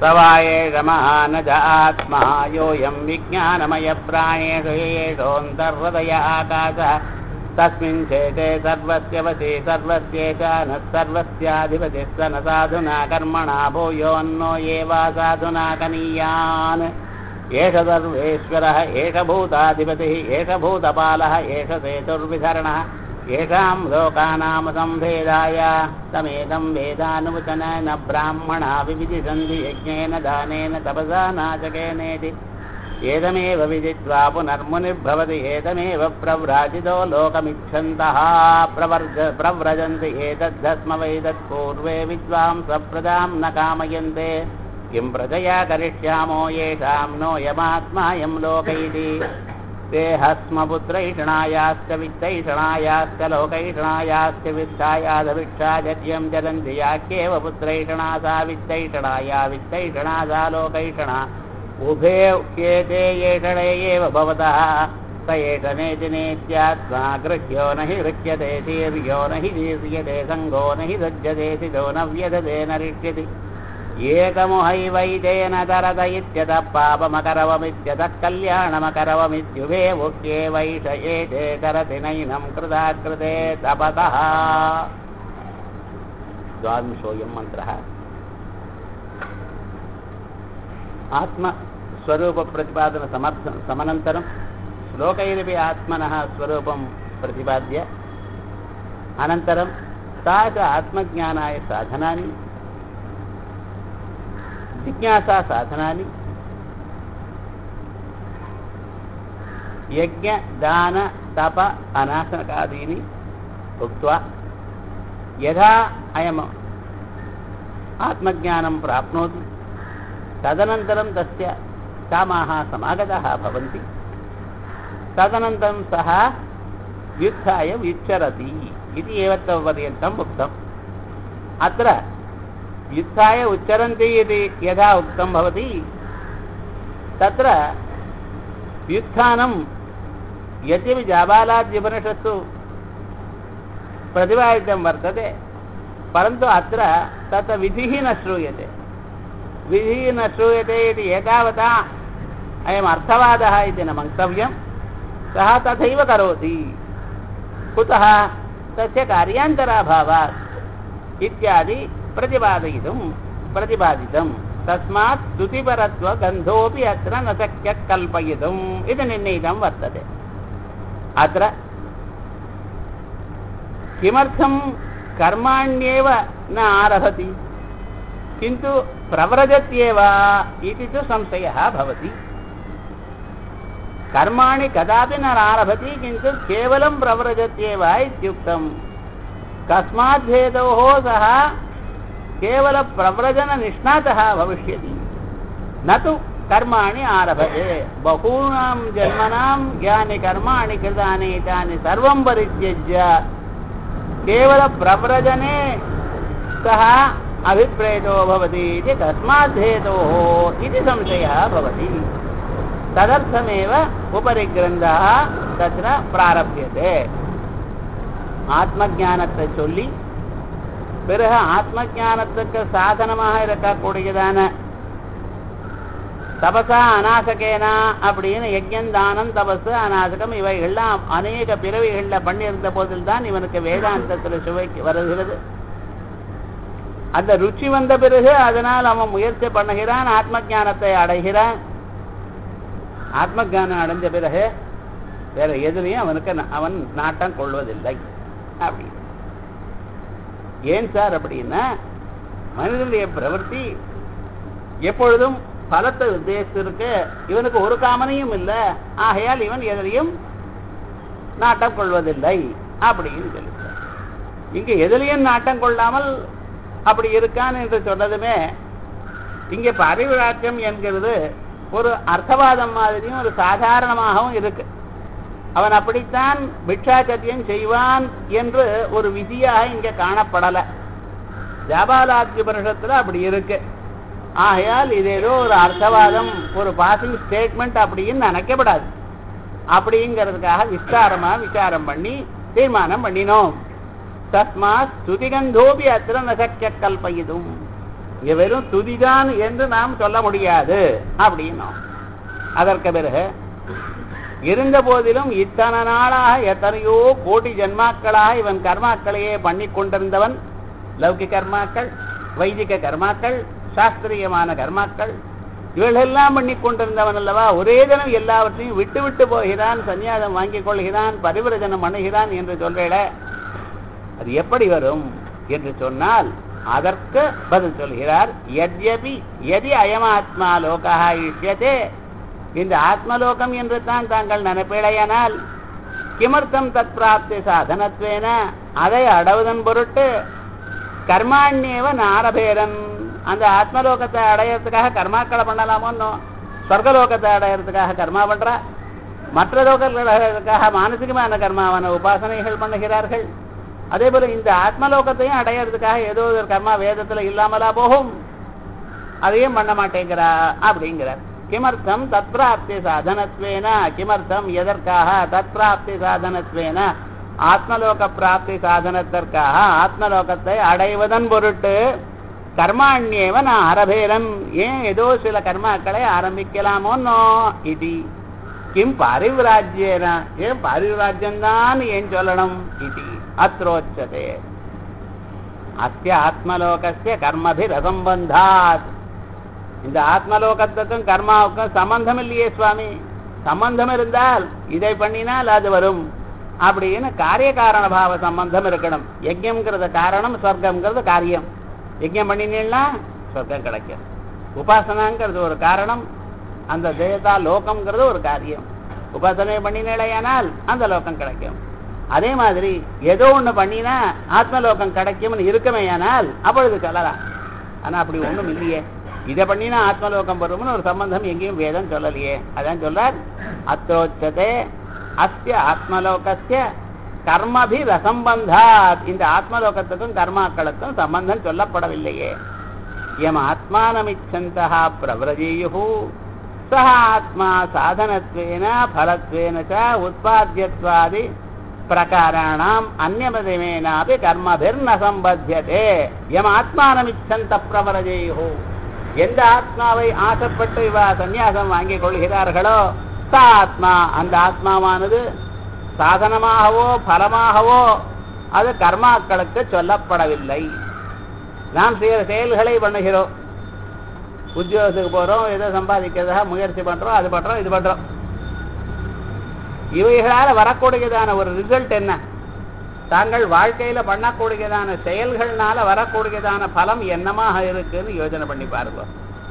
स वा एष महानज आत्मा योऽयं विज्ञानमयप्राणेषु येषोऽन्तर्हृदय आकाशः तस्मिन् चेते सर्वस्य वशे सर्वस्येशानः सर्वस्याधिपतिः स न साधुना कर्मणा भूयोऽन्नो ये वा साधुना कनीयान् एष सर्वेश्वरः एष भूताधिपतिः एष भूतपालः एष सेतुर्विधरणः येषां लोकानां संभेदाय तमेदं वेदानुवचनेन ब्राह्मणा विविधिसन्धि यज्ञेन दानेन तपसा नाचकेनेति एतमेव विदित्वा पुनर्मुनिर्भवति एतमेव प्रव्राजितो लोकमिच्छन्तः प्रवर्ज प्रव्रजन्ति एतद्धस्म वैदत्पूर्वे विद्वांसप्रजां न कामयन्ते किं प्रजया करिष्यामो येषां नोऽयमात्मायं लोक इति ते हस्मपुत्रैषणायाश्च वित्तैषणायाश्च लोकैषणायाश्च वित्तायाधभिक्षाजत्यं चरन्ति याख्येव पुत्रैषणा सा वित्तैषणाया वित्तैषणा सा लोकैषणा उभे उच्येते येषणे एव भवतः स एषनेति नेत्यात्मा गृह्यो न हि गृह्यते शीर्यो न हि दीर्यते सङ्गो न हि सज्जते सिजो न व्यधते न रिष्यति एकमुहैवैतेन तरत इत्यतः पापमकरवमित्यतः कल्याणमकरवमित्युभे मुख्ये वैष एते करति नैनं कृता कृते तपतः द्वादशोऽयं मन्त्रः आत्मस्वरूपप्रतिपादनसमर्थ समनन्तरं श्लोकैरपि आत्मनः स्वरूपं प्रतिपाद्य अनन्तरं सा च आत्मज्ञानाय साधनानि जिज्ञासा साधनानि यज्ञ दान तप अनाशनकादीनि उक्त्वा यदा अयम् आत्मज्ञानं प्राप्नोति तदनन्तरं तस्य कामाः समागताः भवन्ति तदनन्तरं सः युद्धाय विचरति इति एवत्पर्यन्तम् उक्तम् अत्र युद्धाय उच्चरन्ति इति यदा उक्तं भवति तत्र व्युत्थानं यद्यपि जाबालाद्युपनिषत्सु प्रतिपादितं वर्तते परन्तु अत्र तत् विधिः न श्रूयते विधिः न श्रूयते इति एतावता अयम् अर्थवादः इति न मन्तव्यं सः तथैव करोति कुतः तस्य कार्यान्तराभावात् इत्यादि प्रतिपादयितुं प्रतिपादितं तस्मात् स्तुतिपरत्वगन्धोऽपि अत्र न शक्यः कल्पयितुम् इति निर्णीतं वर्तते अत्र किमर्थं कर्माण्येव न आरभति किन्तु प्रव्रजत्येव इति तु संशयः भवति कर्माणि कदापि न आरभति किन्तु केवलं प्रव्रजत्येव इत्युक्तं कस्माद्धेतोः सः केवलप्रव्रजननिष्णातः भविष्यति न तु कर्माणि आरभते बहूनां जन्मनां यानि कर्माणि कृतानि तानि सर्वं परित्यज्य केवलप्रव्रजने सः अभिप्रेतो भवति इति कस्माद्धेतोः इति संशयः भवति तदर्थमेव उपरि ग्रन्थः तत्र प्रारभ्यते ஆத்மஜானத்தை சொல்லி பிறகு ஆத்மஜானத்துக்கு சாதனமாக இருக்கக்கூடியதான தபசா அநாசகேனா அப்படின்னு யஜ்யம் தானம் தபசு அநாசகம் இவைகள்லாம் அநேக பிறவிகளில் பண்ணியிருந்த போதில் தான் இவனுக்கு வேதாந்தத்தில் சுவைக்கு வருகிறது அந்த ருச்சி வந்த பிறகு அதனால் அவன் முயற்சி பண்ணுகிறான் ஆத்ம ஜானத்தை அடைகிறான் ஆத்ம ஜானம் அடைஞ்ச பிறகு வேற எதுலையும் அவனுக்கு அவன் நாட்டம் கொள்வதில்லை அப்படி ஏன் சார் அப்படின்னா மனிதனுடைய பிரவൃத்தி எப்பொழுதும் பலத்தை உத்தேசித்திருக்கு இவனுக்கு ஒரு காமனையும் இல்லை ஆகையால் இவன் எதிலையும் நாட்டம் கொள்வதில்லை அப்படின்னு சொல்லிட்டார் இங்க எதிலையும் நாட்டம் கொள்ளாமல் அப்படி இருக்கான் என்று சொன்னதுமே இங்க பரிவிழாக்கம் என்கிறது ஒரு அர்த்தவாதம் மாதிரியும் ஒரு சாதாரணமாகவும் இருக்கு அவன் அப்படித்தான் பிக்ஷாச்சரியம் செய்வான் என்று ஒரு விதியாக இங்க காணப்படல ஜபாலாத்யுபனிஷத்துல அப்படி இருக்கு ஆகையால் இது ஏதோ ஒரு அர்த்தவாதம் ஒரு பாசிங் ஸ்டேட்மெண்ட் அப்படின்னு நினைக்கப்படாது அப்படிங்கிறதுக்காக விஸ்தாரமா விசாரம் பண்ணி தீர்மானம் பண்ணினோம் தஸ்மாத் ஸ்துதிகந்தோபி அத்திர நசக்கிய கல்பயிதும் இங்க வெறும் துதிதான் என்று நாம் சொல்ல முடியாது அப்படின்னோம் அதற்கு பிறகு இருந்த போதிலும் இத்தனை நாளாக எத்தனையோ கோடி ஜென்மாக்களாக இவன் கர்மாக்களையே பண்ணி கொண்டிருந்தவன் லௌகிக கர்மாக்கள் வைதிக கர்மாக்கள் சாஸ்திரியமான கர்மாக்கள் இவைகளெல்லாம் பண்ணி கொண்டிருந்தவன் அல்லவா ஒரே தினம் எல்லாவற்றையும் விட்டு விட்டு போகிறான் சன்னியாசம் வாங்கிக் கொள்கிறான் பரிவர்ஜனம் பண்ணுகிறான் என்று சொல்றேட அது எப்படி வரும் என்று சொன்னால் அதற்கு பதில் சொல்கிறார் எத்யபி எதி அயமாத்மா லோகா இஷ்யதே இந்த ஆத்மலோகம் என்று தான் தாங்கள் நினைப்பேடையானால் கிமர்த்தம் தத் பிராப்தி சாதனத்வேன அதை அடவுதன் பொருட்டு கர்மாண்யேவ நாரபேரன் அந்த ஆத்மலோகத்தை அடையறதுக்காக கர்மாக்களை பண்ணலாமோன்னோ சொர்க்கலோகத்தை அடையறதுக்காக கர்மா பண்றா மற்ற லோகங்களுக்காக மானசிகமான கர்மாவான உபாசனைகள் பண்ணுகிறார்கள் அதே போல இந்த ஆத்மலோகத்தையும் அடையறதுக்காக ஏதோ ஒரு கர்மா வேதத்துல இல்லாமலா போகும் அதையும் பண்ண மாட்டேங்கிறா அப்படிங்கிறார் கிமர்த்தம் தத்பிராப்தி சாதனத்வேன கிமர்த்தம் எதற்காக தத்பிராப்தி சாதனத்வேன ஆத்மலோக பிராப்தி சாதனத்திற்காக ஆத்மலோகத்தை அடைவதன் பொருட்டு கர்மாண்யேவ நான் அரபேரன் ஏன் ஏதோ சில கர்மாக்களை ஆரம்பிக்கலாமோன்னோ இது கிம் பாரிவிராஜ்யேன ஏன் பாரிவிராஜ்யம்தான் ஏன் சொல்லணும் இது அத்ரோச்சதே அஸ்ய ஆத்மலோகஸ்ய கர்மபிரசம்பந்தாத் இந்த ஆத்மலோகத்துக்கும் கர்மாவுக்கும் சம்பந்தம் இல்லையே சுவாமி சம்பந்தம் இருந்தால் இதை பண்ணினால் அது வரும் அப்படின்னு காரிய காரண பாவ சம்பந்தம் இருக்கணும் யஜ்யம்ங்கிறது காரணம் சொர்க்கம்ங்கிறது காரியம் யஜ்யம் பண்ணினீங்கன்னா சொர்க்கம் கிடைக்கும் உபாசனாங்கிறது ஒரு காரணம் அந்த தேவதா லோகம்ங்கிறது ஒரு காரியம் உபாசனை பண்ணினேடையானால் அந்த லோகம் கிடைக்கும் அதே மாதிரி ஏதோ ஒண்ணு பண்ணினா ஆத்மலோகம் கிடைக்கும்னு இருக்குமேயானால் அப்பொழுது சொல்லலாம் ஆனா அப்படி ஒண்ணும் இல்லையே இதை பண்ணினா ஆத்மலோகம் வரும்னு ஒரு சம்பந்தம் எங்கேயும் வேதம் சொல்லலையே அதான் சொல்றார் அத்ரோச்சதே அஸ்ய ஆத்மலோகஸ்ய கர்மபி ரசம்பந்தாத் இந்த ஆத்மலோகத்துக்கும் கர்மாக்களுக்கும் சம்பந்தம் சொல்லப்படவில்லையே எம் ஆத்மானமிச்சந்தா பிரவிரஜேயு சஹ ஆத்மா சாதனத்வேன பலத்வேன ச உற்பத்தியத்வாதி பிரகாராணாம் அந்நியமதமேனாபி கர்மபிர்ன சம்பத்தியதே எம் ஆத்மானமிச்சந்த பிரவரஜேயு எந்த ஆத்மாவை ஆசைப்பட்டு இவ சந்நியாசம் வாங்கிக் கொள்கிறார்களோ ச ஆத்மா அந்த ஆத்மாவானது சாதனமாகவோ பலமாகவோ அது கர்மாக்களுக்கு சொல்லப்படவில்லை நாம் செய்கிற செயல்களை பண்ணுகிறோம் உத்தியோகத்துக்கு போறோம் ஏதோ சம்பாதிக்கிறதாக முயற்சி பண்றோம் அது பண்றோம் இது பண்றோம் இவைகளால வரக்கூடியதான ஒரு ரிசல்ட் என்ன தாங்கள் வாழ்க்கையில பண்ணக்கூடியதான செயல்கள்னால வரக்கூடியதான பலம் என்னமாக இருக்குன்னு யோசனை பண்ணி பாருங்க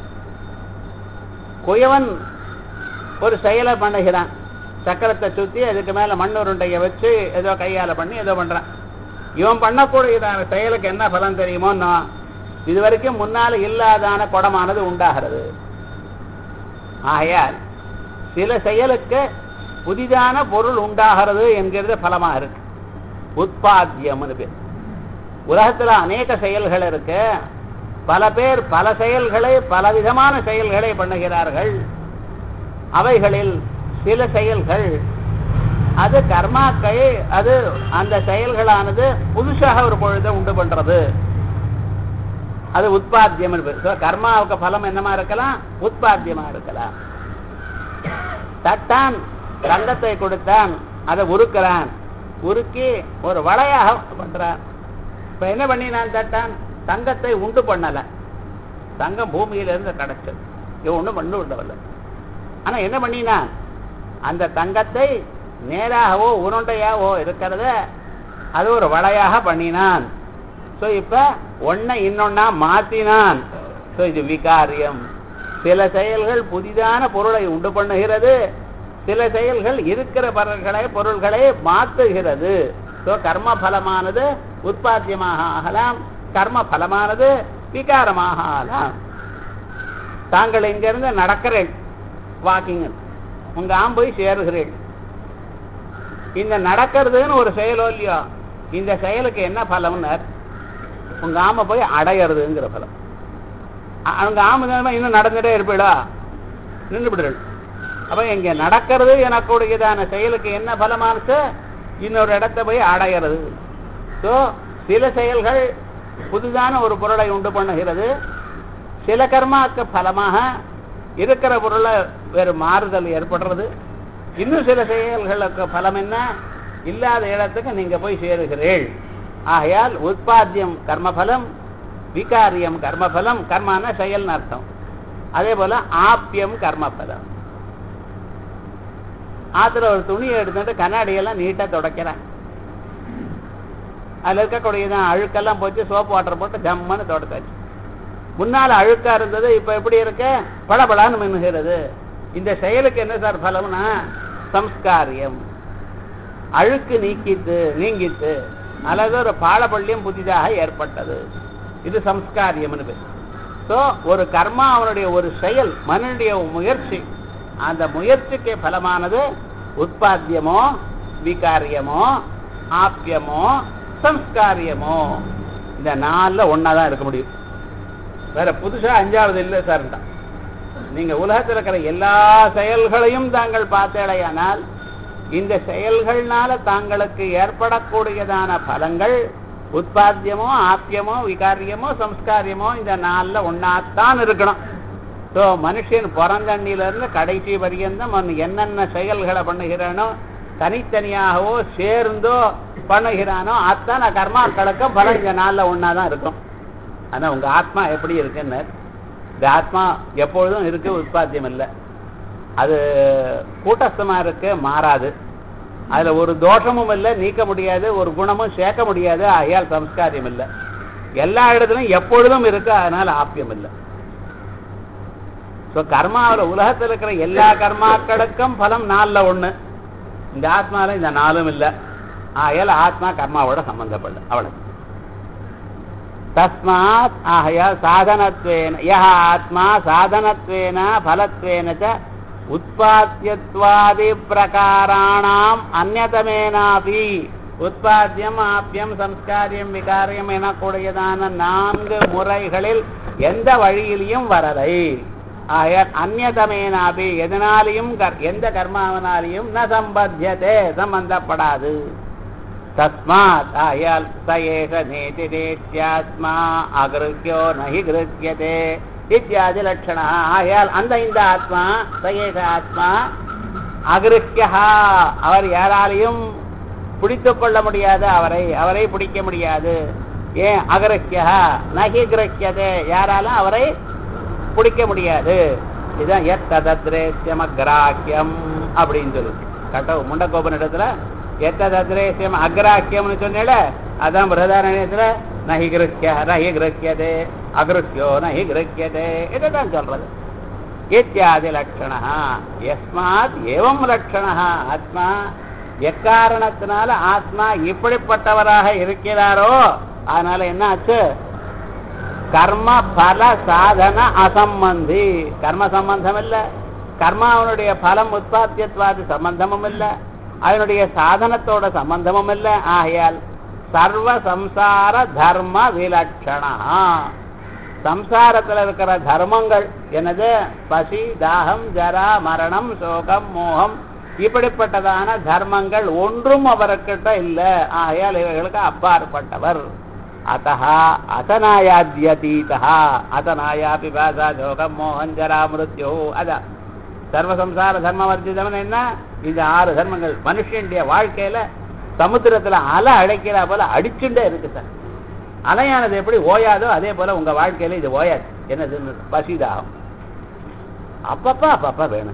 குயவன் ஒரு செயலை பண்ணுகிறான் சக்கரத்தை சுத்தி அதுக்கு மேல மண் உருண்டைய வச்சு ஏதோ கையால பண்ணி ஏதோ பண்றான் இவன் பண்ணக்கூடியதான செயலுக்கு என்ன பலன் தெரியுமோன்னா இது வரைக்கும் முன்னால இல்லாதான குடமானது உண்டாகிறது ஆகையால் சில செயலுக்கு புதிதான பொருள் உண்டாகிறது என்கிறது பலமா இருக்கு உற்பத்தியம்னு பேர் உலகத்துல அநேக செயல்கள் இருக்கு பல பேர் பல செயல்களை பலவிதமான செயல்களை பண்ணுகிறார்கள் அவைகளில் சில செயல்கள் அது கர்மாக்கள் அது அந்த செயல்களானது புதுசாக ஒரு பொழுதை உண்டு பண்றது அது உற்பத்தியம் கர்மாவுக்கு பலம் என்னமா இருக்கலாம் உற்பத்தியமா இருக்கலாம் தட்டான் தங்கத்தை கொடுத்தான் அதை உருக்கிறான் உருக்கி ஒரு வளையாக பண்றான் இப்ப என்ன பண்ணினான் தட்டான் தங்கத்தை உண்டு பண்ணல தங்கம் பூமியில இருந்து கிடைச்சது இவன் ஒண்ணும் பண்ணு விடவில்லை ஆனா என்ன பண்ணினான் அந்த தங்கத்தை நேராகவோ உருண்டையாவோ இருக்கிறத அது ஒரு வளையாக பண்ணினான் சோ இப்ப ஒன்ன இன்னொன்னா மாத்தினான் சோ இது விகாரியம் சில செயல்கள் புதிதான பொருளை உண்டு பண்ணுகிறது சில செயல்கள் இருக்கிற பொருள்களை பொருள்களை மாற்றுகிறது சோ கர்ம பலமானது உற்பத்தியமாக ஆகலாம் கர்ம பலமானது விகாரமாக ஆகலாம் தாங்கள் இங்கிருந்து நடக்கிறேன் வாக்கிங் உங்க ஆம் போய் சேருகிறேன் இந்த நடக்கிறதுன்னு ஒரு செயலோ இல்லையோ இந்த செயலுக்கு என்ன பலம்னர் உங்க ஆம போய் அடையிறதுங்கிற பலம் அவங்க ஆம இன்னும் நடந்துட்டே இருப்பீடா நின்று விடுறேன் அப்ப இங்க நடக்கிறது எனக்குடையதான செயலுக்கு என்ன பலமானது இன்னொரு இடத்த போய் அடையிறது ஸோ சில செயல்கள் புதிதான ஒரு பொருளை உண்டு பண்ணுகிறது சில கர்மாக்கு பலமாக இருக்கிற பொருளை வேறு மாறுதல் ஏற்படுறது இன்னும் சில செயல்களுக்கு பலம் என்ன இல்லாத இடத்துக்கு நீங்க போய் சேருகிறீள் ஆகையால் உற்பத்தியம் கர்மபலம் விகாரியம் கர்மபலம் கர்மான செயல்னு அர்த்தம் அதே போல ஆப்பியம் கர்மபலம் ஆத்துல ஒரு துணியை எடுத்துட்டு கண்ணாடியெல்லாம் நீட்டா துடைக்கிறேன் அதுல இருக்கக்கூடியதான் அழுக்கெல்லாம் போச்சு சோப்பு வாட்டர் போட்டு ஜம்முன்னு தொடச்சாச்சு முன்னால அழுக்கா இருந்தது இப்ப எப்படி இருக்கு பளபளன்னு மின்னுகிறது இந்த செயலுக்கு என்ன சார் பலம்னா சம்ஸ்காரியம் அழுக்கு நீக்கித்து நீங்கித்து அல்லது ஒரு பாலப்பள்ளியம் புதிதாக ஏற்பட்டது இது சம்ஸ்காரியம்னு பேர் ஸோ ஒரு கர்மா அவனுடைய ஒரு செயல் மனுடைய முயற்சி அந்த முயற்சிக்கு பலமானது உற்பத்தியமோ விகாரியமோ ஆப்பியமோ சம்ஸ்காரியமோ இந்த நாள்ல ஒன்னா தான் இருக்க முடியும் வேற புதுசா அஞ்சாவது இல்லை சார் நீங்க உலகத்தில் இருக்கிற எல்லா செயல்களையும் தாங்கள் பார்த்தேடையானால் இந்த செயல்கள்னால தாங்களுக்கு ஏற்படக்கூடியதான பலங்கள் உற்பத்தியமோ ஆப்பியமோ விகாரியமோ சம்ஸ்காரியமோ இந்த நாள்ல ஒன்னாத்தான் இருக்கணும் ஸோ மனுஷன் பிறந்தண்ணில இருந்து கடைசி பரியந்தம் அவன் என்னென்ன செயல்களை பண்ணுகிறானோ தனித்தனியாகவோ சேர்ந்தோ பண்ணுகிறானோ அத்தனை கர்மாக்களுக்கு பலம் இந்த நாள்ல ஒன்னாதான் இருக்கும் ஆனா உங்க ஆத்மா எப்படி இருக்குன்னு இந்த ஆத்மா எப்பொழுதும் இருக்கு உற்பத்தியம் இல்லை அது கூட்டஸ்தமா இருக்கு மாறாது அதுல ஒரு தோஷமும் இல்லை நீக்க முடியாது ஒரு குணமும் சேர்க்க முடியாது ஆகையால் சம்ஸ்காரியம் இல்லை எல்லா இடத்துலையும் எப்பொழுதும் இருக்கு அதனால ஆப்பியம் இல்லை ஸோ கர்மாவில் உலகத்தில் இருக்கிற எல்லா கர்மாக்களுக்கும் பலம் நாலில் ஒண்ணு இந்த ஆத்மாவில் இந்த நாலும் இல்லை ஆகையால் ஆத்மா கர்மாவோட சம்பந்தப்படல அவ்வளவு தஸ்மாத் ஆகையால் சாதனத்வேன யஹ ஆத்மா சாதனத்வேன பலத்வேன ச உற்பத்தியத்வாதி பிரகாராணாம் அந்நதமேனாபி உற்பத்தியம் ஆப்பியம் சம்ஸ்காரியம் விகாரியம் எனக்கூடியதான நான்கு முறைகளில் எந்த வழியிலையும் வரலை ஆகையால் அந்நதமேனாபி எதனாலையும் கர்- எந்த கர்மாவனாலையும் ந சம்பத்தியதே சம்பந்தப்படாது தஸ்மாத் ஆயால் ச ஏஷ நேதி நேத்யாத்மா அகிருக்கியோ நஹி கிருக்கியதே இத்தியாதி லட்சணா ஆயால் அந்த இந்த ஆத்மா ச ஏஷ ஆத்மா அகிருக்கியா அவர் யாராலையும் பிடித்துக் கொள்ள முடியாது அவரை அவரை பிடிக்க முடியாது ஏன் அகிருக்கியா நகி கிரக்கியதே யாராலும் அவரை பிடிக்க முடியாது இதுதான் எத் ததத்ரேசியம் அக்ராக்கியம் அப்படின்னு சொல்லு கட்ட முண்டகோபன் இடத்துல எத்ததத்ரேசியம் அக்ராக்கியம்னு சொன்னேல அதான் பிரதாரண்யத்துல நஹி கிருக்கிய நஹி கிருக்கியதே அகிருக்கியோ நஹி கிருக்கியதே இதுதான் சொல்றது இத்தியாதி லட்சணா எஸ்மாத் ஏவம் லட்சணா ஆத்மா எக்காரணத்தினால ஆத்மா இப்படிப்பட்டவராக இருக்கிறாரோ அதனால என்ன ஆச்சு கர்ம பல சாதன அசம்பந்தி கர்ம சம்பந்தம் இல்ல கர்மாவனுடைய பலம் உற்பத்தியத்வாதி சம்பந்தமும் இல்ல அதனுடைய சாதனத்தோட சம்பந்தமும் இல்ல ஆகையால் சர்வ சம்சார தர்ம விலட்சணா சம்சாரத்துல இருக்கிற தர்மங்கள் என்னது பசி தாகம் ஜரா மரணம் சோகம் மோகம் இப்படிப்பட்டதான தர்மங்கள் ஒன்றும் அவர்கிட்ட இல்ல ஆகையால் இவைகளுக்கு அப்பாற்பட்டவர் अतः अतनायाद्यतीतः अतनाया पिपासा शोகம் மோகன் ஜரா மிருத்யோ அத சர்வசம்சார தர்மவர்ஜிதம் என்ன இந்த ஆறு தர்மங்கள் மனுஷனுடைய வாழ்க்கையில சமுத்திரத்துல அலை அடைக்கிறா போல அடிச்சுட்டே இருக்கு சார் அலையானது எப்படி ஓயாதோ அதே போல உங்க வாழ்க்கையில இது ஓயாது என்னது பசிதாகம் அப்பப்ப அப்பப்ப வேணும்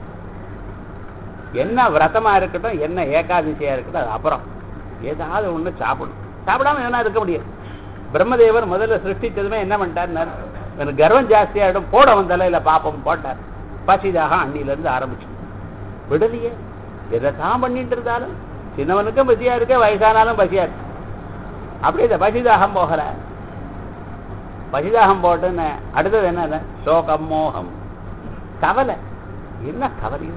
என்ன விரதமா இருக்கட்டும் என்ன ஏகாதசியா இருக்கட்டும் அது அப்புறம் ஏதாவது ஒண்ணு சாப்பிடும் சாப்பிடாம எவனா இருக்க முடியும் பிரம்மதேவர் முதல்ல சிருஷ்டிச்சதுமே என்ன பண்ணிட்டார் எனக்கு கர்வம் ஜாஸ்தியாயிடும் போட அவன் தலையில பாப்பம் போட்டார் பசிதாக அண்ணில இருந்து ஆரம்பிச்சு விடலையே எதை தான் பண்ணிட்டு இருந்தாலும் சின்னவனுக்கும் பசியா இருக்கு வயசானாலும் பசியா இருக்கு அப்படி இந்த பசிதாகம் போகல பசிதாகம் போட்டுன்னு அடுத்தது என்ன சோகம் மோகம் கவலை என்ன கவலை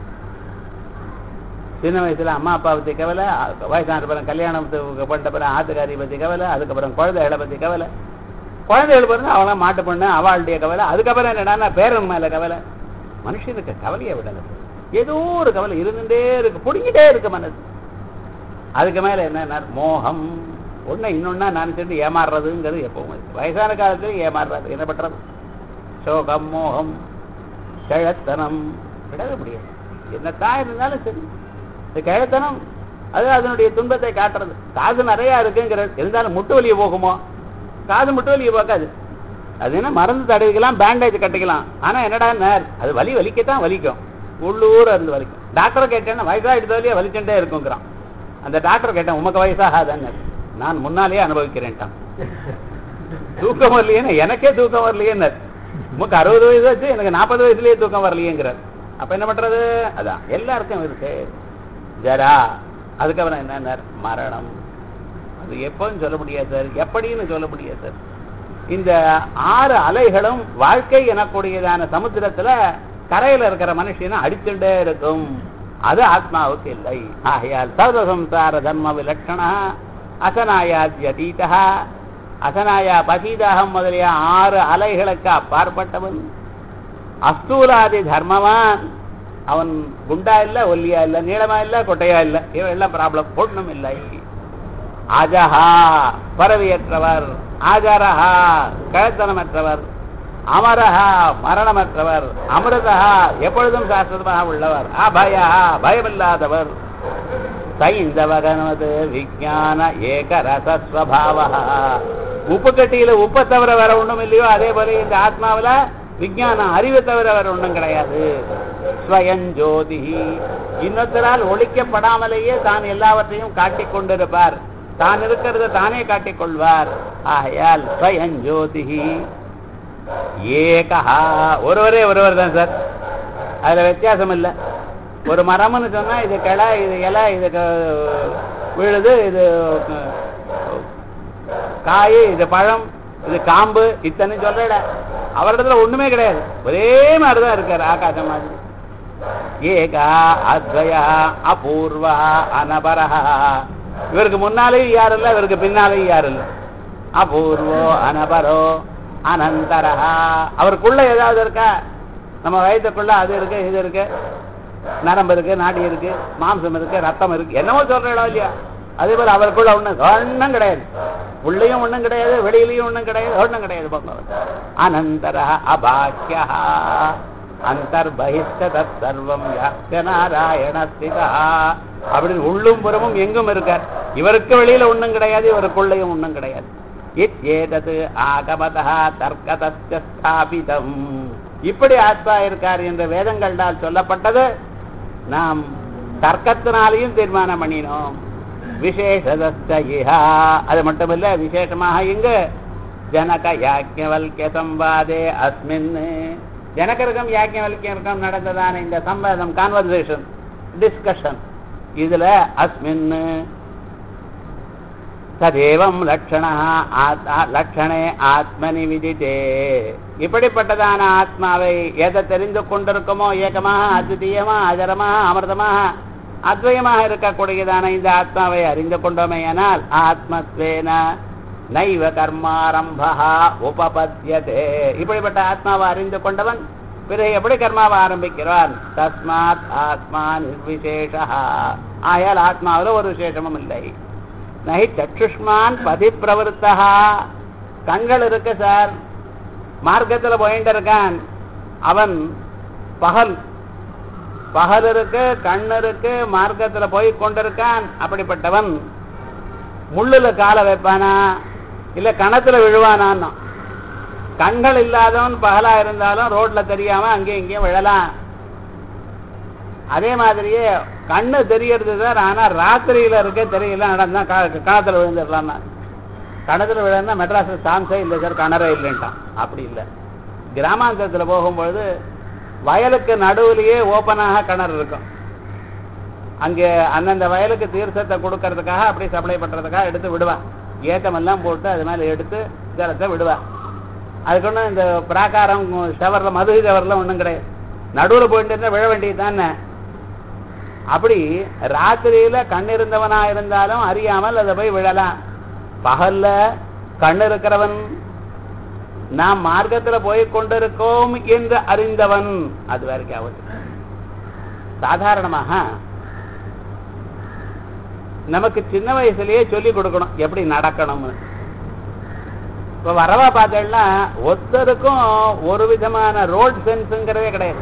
சின்ன வயசுல அம்மா அப்பா பத்தி கவலை வயசான பிறகு கல்யாணத்துக்கு பண்ண பிறகு ஆத்துக்காரி பத்தி கவலை அதுக்கப்புறம் குழந்தைகளை பத்தி கவலை குழந்தைகள் பிறகு அவள மாட்டு பொண்ணு அவளுடைய கவலை அதுக்கப்புறம் என்னடா பேரன் மேல கவலை மனுஷனுக்கு கவலையை விடல ஏதோ ஒரு கவலை இருந்துட்டே இருக்கு பிடிங்கிட்டே இருக்கு மனசு அதுக்கு மேல என்ன மோகம் ஒண்ணு இன்னொன்னா நினைச்சிட்டு ஏமாறுறதுங்கிறது எப்பவும் வயசான காலத்துல ஏமாறுறது என்ன பண்றது சோகம் மோகம் கிழத்தனம் விடவே முடியாது என்னத்தான் இருந்தாலும் சரி இந்த கிழத்தனம் அது அதனுடைய துன்பத்தை காட்டுறது காது நிறைய இருக்குங்கிற இருந்தாலும் முட்டு வலியை போகுமோ காது முட்டு வலியை போக்காது அது என்ன மருந்து தடவிக்கலாம் பேண்டேஜ் கட்டிக்கலாம் ஆனா என்னடா நேர் அது வலி வலிக்கத்தான் வலிக்கும் உள்ளூர இருந்து வலிக்கும் டாக்டரை கேட்டேன்னா வயசாகிட்டு வலியே வலிச்சுட்டே இருக்குங்கிறான் அந்த டாக்டர் கேட்டேன் உமக்கு வயசாகாதான்னு நான் முன்னாலேயே அனுபவிக்கிறேன்ட்டான் தூக்கம் வரலையேன்னு எனக்கே தூக்கம் வரலையேன்னு உமக்கு அறுபது வயசு வச்சு எனக்கு நாற்பது வயசுலயே தூக்கம் வரலையேங்கிறார் அப்ப என்ன பண்றது அதான் எல்லாருக்கும் இருக்கு ஜரா அதுக்கப்புறம் என்ன மரணம் அது எப்போன்னு சொல்ல முடியாது சார் எப்படின்னு சொல்ல முடியாது சார் இந்த ஆறு அலைகளும் வாழ்க்கை எனக்கூடியதான சமுத்திரத்துல கரையில இருக்கிற மனுஷனை அடிச்சுட்டே இருக்கும் அது ஆத்மாவுக்கு இல்லை ஆகையால் சர்வசம்சார தர்ம விலட்சணா அசனாயாத்யதீதா அசனாயா பசீதாகம் முதலிய ஆறு அலைகளுக்கு அப்பாற்பட்டவன் அஸ்தூலாதி தர்மவான் அவன் குண்டா இல்ல ஒல்லியா இல்ல நீளமா இல்ல கொட்டையா இல்ல இவன் எல்லாம் ப்ராப்ளம் ஒண்ணும் இல்லை அஜஹா பரவியற்றவர் ஆஜாரஹா கழத்தனமற்றவர் அமரஹா மரணமற்றவர் அமிர்தஹா எப்பொழுதும் சாஸ்திரமாக உள்ளவர் அபயா பயமில்லாதவர் சைந்தவகனது விஜான ஏகரசஸ்வபாவ உப்பு கட்டியில உப்பை தவிர வேற ஒண்ணும் இல்லையோ அதே போல இந்த ஆத்மாவில விஜயானம் அறிவை தவிர வேற ஒண்ணும் கிடையாது ஸ்வயஞ்சோதி இன்னொருத்தரால் ஒழிக்கப்படாமலேயே தான் எல்லாவற்றையும் காட்டிக் கொண்டிருப்பார் தான் இருக்கிறத தானே காட்டிக் கொள்வார் ஆகையால் ஸ்வயஞ்சோதி ஏகா ஒருவரே ஒருவர் தான் சார் அதுல வித்தியாசம் இல்லை ஒரு மரம்னு சொன்னா இது கிளை இது இலை இது க- விழுது இது க- காய் இது பழம் இது காம்பு இத்தனை சொல்றட அவரிடத்துல ஒண்ணுமே கிடையாது ஒரே மாதிரிதான் இருக்காரு ஆகாசம் மாதிரி ஏகா அத்வயா அபூர்வா அனபரஹா இவருக்கு முன்னாலேயும் யாரும் இல்லை இவருக்கு பின்னாலேயும் யாரும் இல்லை அபூர்வோ அனபரோ அனந்தரஹா அவருக்குள்ள ஏதாவது இருக்கா நம்ம வயதுக்குள்ள அது இருக்கு இது இருக்கு நரம்பு இருக்கு நாடி இருக்கு மாம்சம் இருக்கு ரத்தம் இருக்கு என்னமோ சொல்ற இடம் இல்லையா அதே போல அவருக்குள்ள ஒண்ணும் ஒண்ணும் கிடையாது உள்ளேயும் ஒண்ணும் கிடையாது வெளியிலயும் ஒண்ணும் கிடையாது ஒண்ணும் கிடையாது பகவான் அனந்தர அபாக்கியா அந்தர்பகிஷ்ட தத் சர்வம் யாஸ்ய நாராயண ஸ்திதா அப்படின்னு உள்ளும் புறமும் எங்கும் இருக்கார் இவருக்கு வெளியில ஒண்ணும் கிடையாது இவருக்குள்ளேயும் ஒண்ணும் கிடையாது இத்யேதது ஆகமதா தர்க்கதஸ்ய ஸ்தாபிதம் இப்படி ஆத்மா இருக்கார் என்ற வேதங்களால் சொல்லப்பட்டது நாம் தர்க்கத்தினாலையும் தீர்மானம் பண்ணினோம் விசேஷதஸ்த இஹா அது மட்டுமல்ல விசேஷமாக இங்கு ஜனக யாக்கியவல்கிய சம்வாதே அஸ்மின் ஜனகருக்கும் யாக்கியவல்கியருக்கும் நடந்ததான இந்த சம்வாதம் கான்வர்சேஷன் டிஸ்கஷன் இதுல அஸ்மின் ததேவம் லட்சணா ஆத்மா லட்சணே ஆத்மனி விதித்தே இப்படிப்பட்டதான ஆத்மாவை எதை தெரிந்து கொண்டிருக்குமோ ஏகமாக அத்விதீயமாக அஜரமாக அமிர்தமாக அத்வயமாக இருக்கக்கூடியதான இந்த ஆத்மாவை அறிந்து கொண்டோமேயானால் ஆத்மத்வேன நைவ கர்மாரம்பா உபபத்தியதே இப்படிப்பட்ட ஆத்மாவை அறிந்து கொண்டவன் பிறகு எப்படி கர்மாவை ஆரம்பிக்கிறான் தஸ்மாத் ஆத்மா நிர்விசேஷா ஆயால் ஆத்மாவில் ஒரு விசேஷமும் இல்லை நகி சற்றுஷ்மான் பதி பிரவருத்தா கண்கள் இருக்கு சார் மார்க்கத்துல போயிட்டு இருக்கான் அவன் பகல் பகல் இருக்கு கண் இருக்கு மார்க்கத்துல போய் கொண்டிருக்கான் அப்படிப்பட்டவன் முள்ளுல காலை வைப்பானா இல்ல கணத்துல விழுவானான்னா கண்கள் இல்லாதவன் பகலா இருந்தாலும் ரோட்ல தெரியாம அங்கேயும் இங்கேயும் விழலாம் அதே மாதிரியே கண்ணு தெரியறது சார் ஆனா ராத்திரியில இருக்க தெரியல நடந்தா க- கணத்துல விழுந்துடலாம்னா கணத்துல விழுந்தா மெட்ராஸ்ல சான்ஸே இல்லை சார் கணரே இல்லைன்ட்டான் அப்படி இல்லை கிராமாந்தரத்துல போகும்பொழுது வயலுக்கு நடுவுலயே ஓப்பனாக கிணறு இருக்கும் அங்கே அந்தந்த வயலுக்கு தீர்த்தத்தை கொடுக்கறதுக்காக அப்படி சப்ளை பண்றதுக்காக எடுத்து விடுவான் ஏத்தமெல்லாம் போட்டு அது மேல எடுத்து ஜலத்தை விடுவான் அதுக்கு ஒன்றும் இந்த பிராகாரம் ஷவர்ல மது ஷவர்ல ஒன்றும் கிடையாது நடுவில் போயிட்டு இருந்தா விழ வேண்டியது தானே அப்படி ராத்திரியில கண் இருந்தவனா இருந்தாலும் அறியாமல் அதை போய் விழலாம் பகல்ல கண் இருக்கிறவன் நாம் மார்க்கத்துல போய் கொண்டிருக்கோம் என்று அறிந்தவன் அது வரைக்கும் ஆகுது சாதாரணமாக நமக்கு சின்ன வயசுலயே சொல்லி கொடுக்கணும் எப்படி நடக்கணும்னு இப்ப வரவா பார்த்தேன்னா ஒருத்தருக்கும் ஒரு விதமான ரோட் சென்ஸுங்கிறதே கிடையாது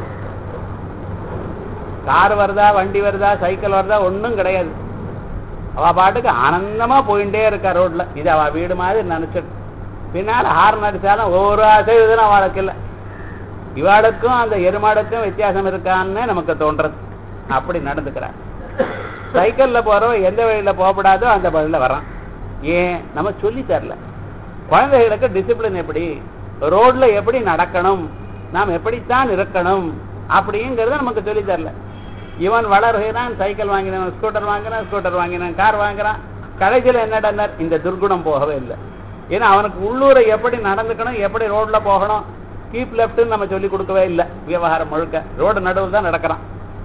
கார் வருதா வண்டி வருதா சைக்கிள் வருதா ஒண்ணும் கிடையாது அவ பாட்டுக்கு ஆனந்தமா போயிட்டே இருக்கா ரோட்ல இது அவ வீடு மாதிரி நினைச்சிட்டு பின்னால் ஹார்ன் அடிச்சாலும் ஒவ்வொரு அசைவுதலும் அவளுக்கு இல்லை இவாளுக்கும் அந்த எருமாடுக்கும் வித்தியாசம் இருக்கான்னு நமக்கு தோன்றது அப்படி நடந்துக்கிறார் சைக்கிள்ல போறவன் எந்த வழியில போகப்படாதோ அந்த வழியில வரான் ஏன் நம்ம சொல்லி தரல குழந்தைகளுக்கு டிசிப்ளின் எப்படி ரோட்ல எப்படி நடக்கணும் நாம் எப்படித்தான் இருக்கணும் அப்படிங்கிறத நமக்கு சொல்லி தரல இவன் வளர்கிறான் சைக்கிள் வாங்கினான் ஸ்கூட்டர் வாங்கினான் ஸ்கூட்டர் வாங்கினான் கார் வாங்குறான் கடைசியில் என்னடா இந்த துர்குணம் போகவே இல்லை ஏன்னா அவனுக்கு உள்ளூரை எப்படி நடந்துக்கணும் எப்படி ரோட்ல போகணும் கீப் லெஃப்ட்னு நம்ம சொல்லி கொடுக்கவே இல்லை விவகாரம் முழுக்க ரோடு நடுவில் தான் நடக்கிறான்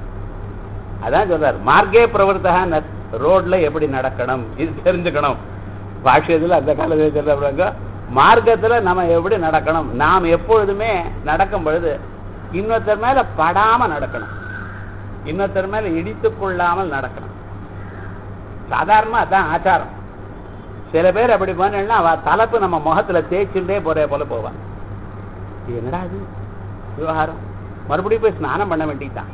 அதான் சொல்றார் மார்க்கே பிரவர்த்தக ரோட்ல எப்படி நடக்கணும் இது தெரிஞ்சுக்கணும் பாஷ்யத்துல அந்த காலத்தில் சொல்றாங்க மார்க்கத்துல நம்ம எப்படி நடக்கணும் நாம் எப்பொழுதுமே நடக்கும் பொழுது இன்னொருத்தர் மேல படாம நடக்கணும் இன்னொருத்தர் மேல இடித்துக் கொள்ளாமல் நடக்கணும் சாதாரணமா அதான் ஆச்சாரம் சில பேர் அப்படி பண்ணா அவ தலைப்பு நம்ம முகத்துல தேய்ச்சுட்டே போறே போல போவான் இது என்னடா இது விவகாரம் மறுபடியும் போய் ஸ்நானம் பண்ண வேண்டியதுதான்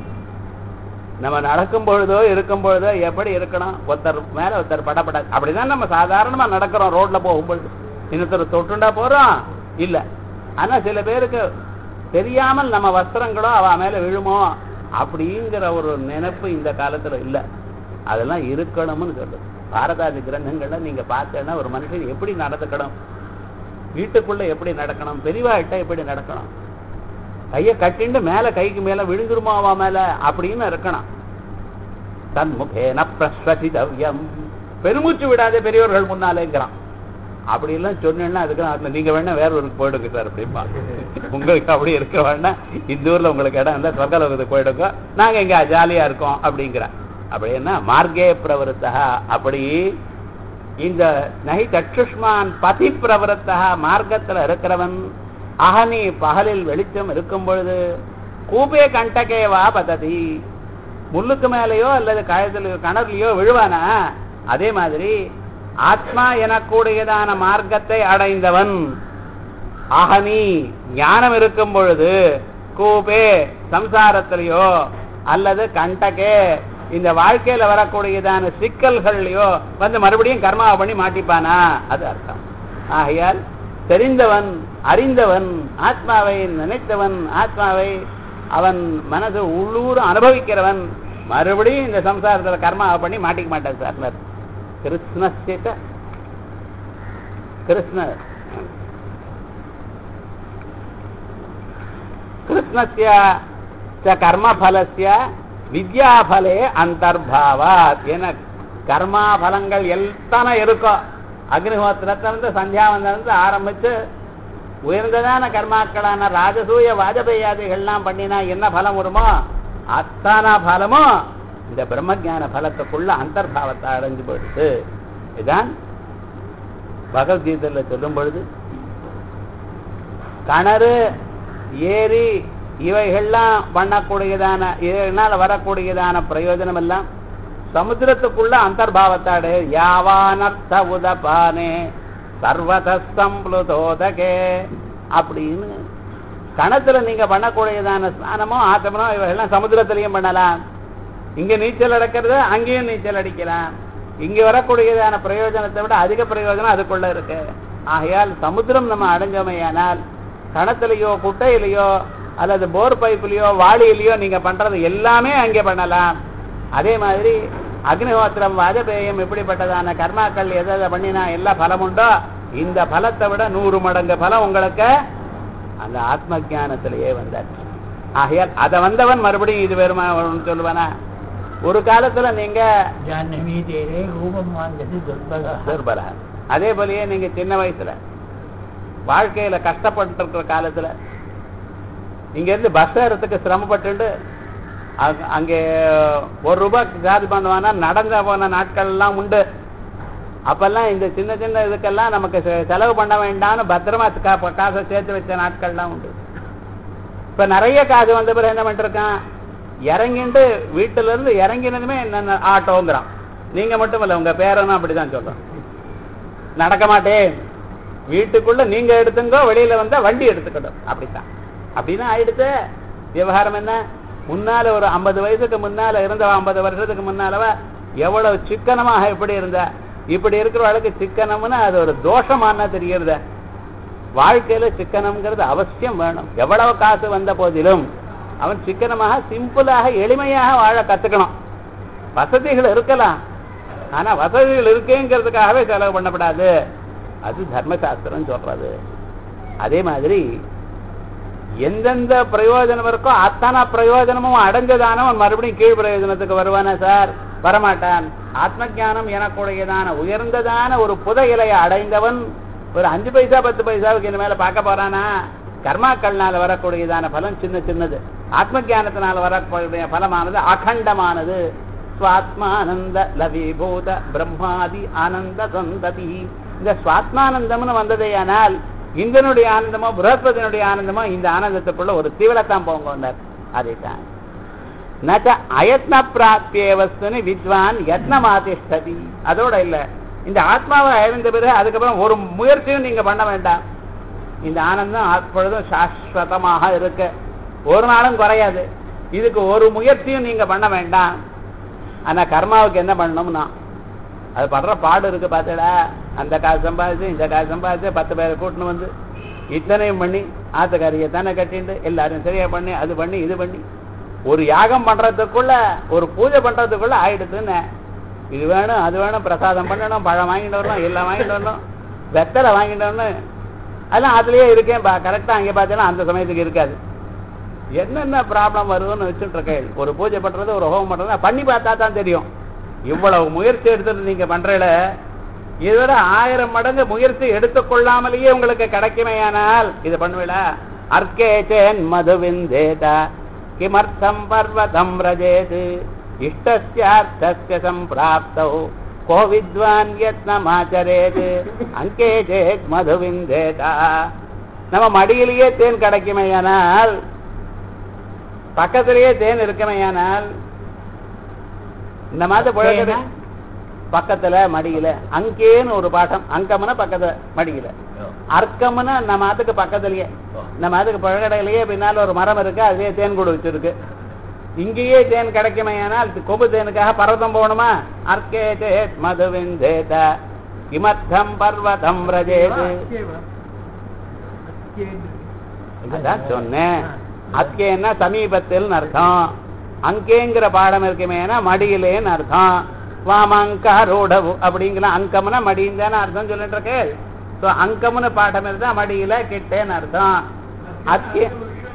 நம்ம நடக்கும் பொழுதோ இருக்கும் பொழுதோ எப்படி இருக்கணும் ஒருத்தர் மேல ஒருத்தர் படப்படாது அப்படிதான் நம்ம சாதாரணமா நடக்கிறோம் ரோட்ல போகும்பொழுது இன்னொருத்தர் தொட்டுண்டா போறோம் இல்ல ஆனா சில பேருக்கு தெரியாமல் நம்ம வஸ்திரங்களோ அவ மேல விழுமோ அப்படிங்கிற ஒரு நினைப்பு இந்த காலத்துல இல்ல அதெல்லாம் இருக்கணும்னு சொல்லுது பாரதாதி கிரந்தங்கள்ல நீங்க பார்த்தேன்னா ஒரு மனுஷன் எப்படி நடந்துக்கணும் வீட்டுக்குள்ள எப்படி நடக்கணும் பெரியவாகிட்ட எப்படி நடக்கணும் கைய கட்டிண்டு மேல கைக்கு மேல விழுந்துருமா அவ மேல அப்படின்னு இருக்கணும் தன்முகேன பிரஸ்வசிதவ்யம் பெருமூச்சு விடாதே பெரியவர்கள் முன்னாலேங்கிறான் அப்படி எல்லாம் சொன்னேன்னா அதுக்கு அதுல நீங்க வேணா வேற ஊருக்கு போயிடுங்க சார் அப்படிம்பா உங்களுக்கு அப்படி இருக்க வேணா இந்த ஊர்ல உங்களுக்கு இடம் இருந்தா சொர்க்கலோகத்துக்கு போயிடுங்க நாங்க இங்க ஜாலியா இருக்கோம் அப்படிங்கிற அப்படின்னா மார்க்கே பிரவருத்தா அப்படி இந்த நகை சற்றுஷ்மான் பதி பிரவருத்தா மார்க்கத்துல இருக்கிறவன் அகனி பகலில் வெளிச்சம் இருக்கும் பொழுது கூபே கண்டகேவா பததி முள்ளுக்கு மேலேயோ அல்லது கழத்திலையோ கணர்லையோ விழுவானா அதே மாதிரி ஆத்மா எனக்கூடியதான மார்க்கத்தை அடைந்தவன் அகனி ஞானம் இருக்கும் பொழுது கூபே சம்சாரத்திலேயோ அல்லது கண்டகே இந்த வாழ்க்கையில வரக்கூடியதான சிக்கல்கள்லயோ வந்து மறுபடியும் கர்மாவை பண்ணி மாட்டிப்பானா அது அர்த்தம் ஆகையால் தெரிந்தவன் அறிந்தவன் ஆத்மாவை நினைத்தவன் ஆத்மாவை அவன் மனசு உள்ளூர் அனுபவிக்கிறவன் மறுபடியும் இந்த சம்சாரத்துல கர்மாவை பண்ணி மாட்டிக்க மாட்டான் சார் கிருஷ்ணஸ்ய கிருஷ்ண கிருஷ்ணஸ்ய கர்மபலஸ்ய வித்யாபலே அந்தர்பாவாத் என கர்மா பலங்கள் எத்தனை இருக்கோ அக்னிஹோத்திரத்திலிருந்து சந்தியாவந்திலிருந்து ஆரம்பிச்சு உயர்ந்ததான கர்மாக்களான ராஜசூய வாஜபேயாதிகள்லாம் பண்ணினா என்ன பலம் வருமோ அத்தனை பலமும் இந்த பிரம்மஜான பலத்துக்குள்ள அந்தர்பாவத்தை அடைஞ்சு போயிடுது இதுதான் பகவத்கீதையில சொல்லும் பொழுது கிணறு ஏரி இவைகள்லாம் பண்ணக்கூடியதான இதனால வரக்கூடியதான பிரயோஜனம் எல்லாம் சமுத்திரத்துக்குள்ள அந்தர்பாவத்தாடு யாவானர்த்த உதபானே சர்வதம்புதோதகே அப்படின்னு கணத்துல நீங்க பண்ணக்கூடியதான ஸ்நானமோ ஆத்தமனோ இவைகள்லாம் சமுத்திரத்திலையும் பண்ணலாம் இங்க நீச்சல் அடக்கிறது அங்கேயும் நீச்சல் அடிக்கலாம் இங்க வரக்கூடியதான பிரயோஜனத்தை விட அதிக பிரயோஜனம் அதுக்குள்ள இருக்கு ஆகையால் சமுத்திரம் நம்ம அடைஞ்சோமையானால் கணத்திலேயோ குட்டையிலையோ அல்லது போர் பைப்புலையோ வாளியிலையோ நீங்க பண்றது எல்லாமே அங்கே பண்ணலாம் அதே மாதிரி அக்னிஹோத்திரம் வாஜபேயம் இப்படிப்பட்டதான கர்மாக்கள் எதை எதை பண்ணினா எல்லா பலம் உண்டோ இந்த பலத்தை விட நூறு மடங்கு பலம் உங்களுக்கு அந்த ஆத்ம ஜானத்திலேயே வந்தார் ஆகையால் அதை வந்தவன் மறுபடியும் இது வருமா சொல்லுவானா ஒரு காலத்துல நீங்க ஜானமீதேரே ரூபம் வாங்கது துர்பகா துர்பலா அதே போலயே நீங்க சின்ன வயசுல வாழ்க்கையில கஷ்டப்பட்டு இருக்கிற காலத்துல இங்க இருந்து பஸ் ஏறத்துக்கு சிரமப்பட்டு அங்க- அங்கே ஒரு ரூபாய்க்கு சார்ஜ் பண்ணுவானா நடந்த போன நாட்கள் எல்லாம் உண்டு அப்பெல்லாம் இந்த சின்ன சின்ன இதுக்கெல்லாம் நமக்கு செ- செலவு பண்ண வேண்டாம்னு பத்திரமா கா- காசை சேர்த்து வச்ச நாட்கள்லாம் உண்டு இப்ப நிறைய காசு வந்த பிறகு என்ன பண்ணிருக்கான் இறங்கிட்டு வீட்டுல இருந்து இறங்கினதுமே என்ன ஆட்டோங்கிறான் நீங்க மட்டும் இல்ல உங்க பேரனும் அப்படிதான் சொல்றான் நடக்க மாட்டேன் வீட்டுக்குள்ள நீங்க எடுத்துங்கோ வெளியில வந்தா வண்டி எடுத்துக்கணும் அப்படித்தான் அப்படின்னா ஆயிடுத்து விவகாரம் என்ன முன்னால ஒரு ஐம்பது வயசுக்கு முன்னால இருந்தவ ஐம்பது வருஷத்துக்கு முன்னாலவ எவ்வளவு சிக்கனமாக எப்படி இருந்தா இப்படி இருக்கிறவளுக்கு சிக்கனம்னு அது ஒரு தோஷமான தெரிகிறத வாழ்க்கையில சிக்கனம்ங்கிறது அவசியம் வேணும் எவ்வளவு காசு வந்த போதிலும் அவன் சிக்கனமாக சிம்பிளாக எளிமையாக வாழ கத்துக்கணும் வசதிகள் இருக்கலாம் ஆனா வசதிகள் இருக்கேங்கிறதுக்காகவே செலவு பண்ணப்படாது அது தர்மசாஸ்திரம் சொல்றது அதே மாதிரி எந்தெந்த பிரயோஜனம் இருக்கோ அத்தனை பிரயோஜனமும் அடைஞ்சதானவன் மறுபடியும் கீழ் பிரயோஜனத்துக்கு வருவானா சார் வரமாட்டான் ஆத்ம ஞானம் எனக்குடையதான உயர்ந்ததான ஒரு புதையலையை அடைந்தவன் ஒரு அஞ்சு பைசா பத்து பைசாவுக்கு இனிமேல பார்க்க போறானா கர்மாக்கள்னால வரக்கூடியதான பலம் சின்ன சின்னது ஆத்ம ஞானத்தினால வரக்கூடிய பலமானது அகண்டமானது சுவாத்மானந்த லவிபூத பிரம்மாதி ஆனந்த சந்ததி இந்த சுவாத்மானந்தம்னு வந்ததேயானால் இந்தனுடைய ஆனந்தமோ பிரகஸ்பதியினுடைய ஆனந்தமோ இந்த ஆனந்தத்துக்குள்ள ஒரு தீவிரத்தான் போங்க அதைத்தான் நச்ச அயத்ன பிராப்திய வஸ்துன்னு வித்வான் யத்னமாதிஷ்டதி அதோட இல்ல இந்த ஆத்மாவை அறிந்த பிறகு அதுக்கப்புறம் ஒரு முயற்சியும் நீங்க பண்ண வேண்டாம் இந்த ஆனந்தம் அப்பொழுதும் சாஸ்வதமாக இருக்கு ஒரு நாளும் குறையாது இதுக்கு ஒரு முயற்சியும் நீங்க பண்ண வேண்டாம் ஆனா கர்மாவுக்கு என்ன பண்ணணும்னா அது படுற பாடு இருக்கு பார்த்தடா அந்த காசு சம்பாதிச்சு இந்த காசு சம்பாதிச்சு பத்து பேரை கூட்டின்னு வந்து இத்தனையும் பண்ணி ஆத்துக்காரியை தானே கட்டிண்டு எல்லாரும் சரியா பண்ணி அது பண்ணி இது பண்ணி ஒரு யாகம் பண்றதுக்குள்ள ஒரு பூஜை பண்றதுக்குள்ள ஆயிடுதுன்னு இது வேணும் அது வேணும் பிரசாதம் பண்ணணும் பழம் வாங்கிட்டு வரணும் எல்லாம் வாங்கிட்டு வரணும் வெத்தலை வாங்கிட்டு வரணும் அதெல்லாம் அதுலயே இருக்கேன் கரெக்டா அங்கே பார்த்தீங்கன்னா அந்த சமயத்துக்கு இருக்காது என்னென்ன ப்ராப்ளம் வருதுன்னு வச்சுட்டு இருக்கேன் ஒரு பூஜை பண்றது ஒரு ஹோமம் பண்றது பண்ணி பார்த்தா தான் தெரியும் இவ்வளவு முயற்சி எடுத்துட்டு நீங்க பண்றல இதோட ஆயிரம் மடங்கு முயற்சி எடுத்துக்கொள்ளாமலேயே உங்களுக்கு கிடைக்குமேயானால் இது பண்ணுவீடா அர்க்கேச்சேன் மதுவிந்தேதா கிமர்த்தம் பர்வதம் ரஜேத் இஷ்டஸ்யார்த்தஸ்ய சம்பிராப்தௌ கோ வித்வான் யத்னமாச்சரேத் அங்கே சேத் மதுவிந்தேதா நம்ம மடியிலேயே தேன் கிடைக்குமேயானால் பக்கத்திலேயே தேன் இருக்குமேயானால் இந்த மாதிரி புழக்கிறது பக்கத்துல மடியில அங்கேன்னு ஒரு பாட்டம் அங்கம்னா பக்கத்துல மடியில அர்க்கம்னா நம்ம அதுக்கு பக்கத்துலயே நம்ம அதுக்கு பழகடையிலேயே பின்னால ஒரு மரம் இருக்கு அதுலயே தேன் கூடு வச்சிருக்கு இங்கேயே தேன் கிடைக்குமையானால் கொம்பு தேனுக்காக பர்வதம் போகணுமா அர்க்கே சேத் மதுவிந்தேத கிமர்த்தம் பர்வதம் ரஜேது அதான் சொன்னேன் அக்கேன்னா சமீபத்தில் அர்த்தம் அங்கேங்கிற பாடம் இருக்குமேனா மடியிலேன்னு அர்த்தம் வாமங்காரோடவு அப்படிங்கிற அங்கம்னா மடின்னு தானே அர்த்தம் சொல்லிட்டு இருக்கு ஸோ அங்கம்னு பாடம் இருந்தா மடியில கிட்டேன்னு அர்த்தம் அத்கே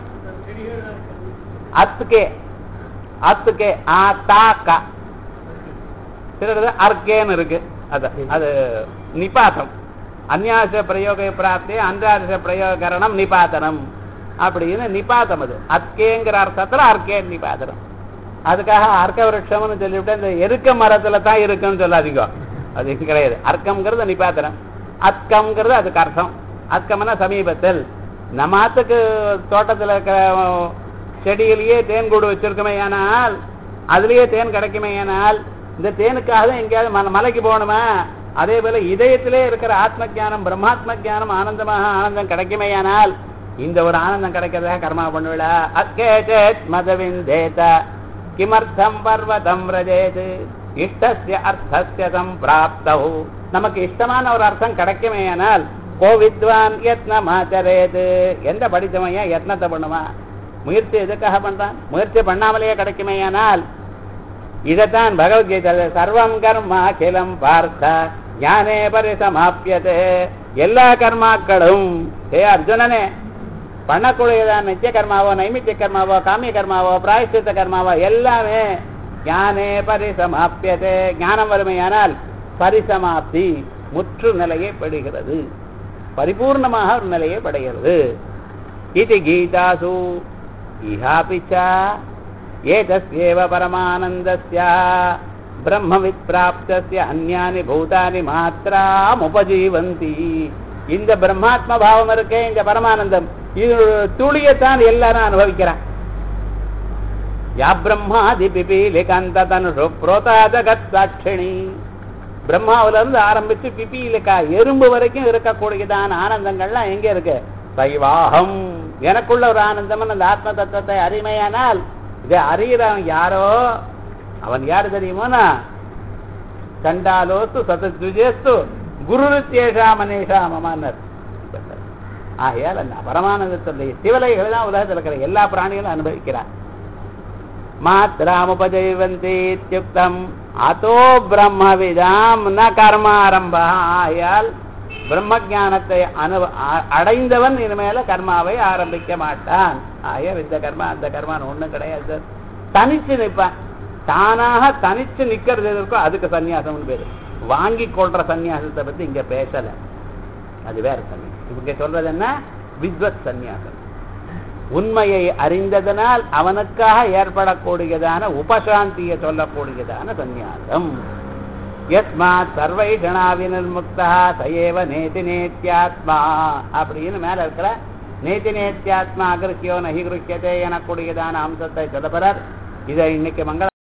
அத்துக்கே அத்துக்கே ஆ தாக்கா சிலது அர்க்கேன்னு இருக்கு அது அது நிபாத்தம் அந்யாச பிரயோக பிராப்தி அன்றாச பிரயோகரணம் நிபாத்தனம் அப்படின்னு நிபாத்தம் அது அத்கேங்கிற அர்த்தத்துல அர்க்கே நிபாத்தனம் அதுக்காக அர்க்க விருட்சம்னு சொல்லிவிட்டு இந்த எருக்க மரத்துல தான் இருக்குன்னு சொல்லாதீங்க அது கிடையாது அர்க்கம்ங்கிறது நிபாத்தனம் அத்கம்ங்கிறது அதுக்கு அர்த்தம் அத்கம்னா சமீபத்தில் நம்மாத்துக்கு தோட்டத்துல இருக்கிற செடியிலேயே தேன் கூடு வச்சிருக்கமே ஆனால் அதுலயே தேன் கிடைக்குமே ஆனால் இந்த தேனுக்காக தான் எங்கேயாவது மல- மலைக்கு போகணுமா அதே போல இதயத்திலே இருக்கிற ஆத்ம ஞானம் பிரம்மாத்ம ஞானம் ஆனந்தமாக ஆனந்தம் கிடைக்குமேயானால் இந்த ஒரு ஆனந்தம் கிடைக்கிறதாக கர்மா பண்ணுவிடா அக்கேச்சேத் மதவிந்தேத கிமர்த்தம் பர்வதம் ரஜேத் இஷ்டஸ்ய அர்த்தஸ்ய சம்பிராப்தௌ நமக்கு இஷ்டமான ஒரு அர்த்தம் கிடைக்குமேயானால் கோவித்வான் யத்னமாச்சரேது எந்த படித்தவன் யத்னத்தை பண்ணுமா முயற்சி எதுக்காக பண்றான் முயற்சி பண்ணாமலேயே கிடைக்குமேயானால் இதைத்தான் பகவத்கீதை சர்வம் கர்மா அகிலம் பார்த்த ஞானே பரிசமாப்பியதே எல்லா கர்மாக்களும் ஹே அர்ஜுனனே பண்ணக்கூடியதான் நித்திய கர்மாவோ நைமித்திய கர்மாவோ காமிய கர்மாவோ பிராயசித்த கர்மாவோ எல்லாமே ஞானே பரிசமாப்பியதே ஞானம் வறுமையானால் பரிசமாப்தி முற்று நிலையை படுகிறது பரிபூர்ணமாக ஒரு நிலையை படைகிறது இது கீதாசு இஹாபிச்சா ஏதஸ்யேவ பரமானந்தஸ்ய பிரம்மவித் பிராப்தஸ்ய அந்யானி பூதானி மாத்திராம் உபஜீவந்தி இந்த பிரம்மாத்ம பாவம் இருக்கே இந்த பரமானந்தம் இது துளியத்தான் எல்லாரும் அனுபவிக்கிறான் யா பிரம்மாதி பிபீலிகந்த தனுஷு புரோதா ஜகத் சாட்சிணி பிரம்மாவில இருந்து ஆரம்பிச்சு பிபியிலுக்கா எறும்பு வரைக்கும் இருக்கக்கூடியதான ஆனந்தங்கள்லாம் எங்க இருக்கு சைவாகம் எனக்குள்ள ஒரு ஆனந்தம் அந்த ஆத்ம தத்துவத்தை அறிமையானால் இதை அறிகிறவன் யாரோ அவன் யாரு தெரியுமோனா கண்டாலோஸ்து சதத்விஜேஸ்து குருருத்தேஷா மனேஷா மமானர் ஆகையால் அந்த பரமானந்தத்துடைய சிவலைகள் தான் உலகத்தில் இருக்கிற எல்லா பிராணிகளும் அனுபவிக்கிறார் மாத்திராமுபஜைவந்தி இத்தியுக்தம் அதோ பிரம்மவிதாம் ந கர்மாரம்ப ஆயால் பிரம்ம ஞானத்தை அனு அ- அடைந்தவன் இனிமேல கர்மாவை ஆரம்பிக்க மாட்டான் ஆயால் இந்த கர்மா அந்த கர்மான்னு ஒண்ணும் கிடையாது தனிச்சு நிற்பான் தானாக தனிச்சு நிக்கிறது எது இருக்கோ அதுக்கு சன்னியாசம்னு பேரு வாங்கி கொள்ற சன்னியாசத்தை பத்தி இங்க பேசல அது வேற சன்னியாசம் இவங்க சொல்றது என்ன வித்வத் சந்நியாசம் உண்மையை அறிந்ததனால் அவனுக்காக ஏற்படக்கூடியதான உபசாந்தியை சொல்லக்கூடியதான சந்நியாசம் யஸ்மாத் சர்வைஷணா வினிர்முக்தா சயேவ நேதி நேத்தியாத்மா அப்படின்னு மேல இருக்கிற நேதி நேத்தியாத்மா அகிருக்கியோ நகி கிருக்கியதே எனக்கூடியதான அம்சத்தை சொல்லப்படுறார் இதை இன்னைக்கு மங்கள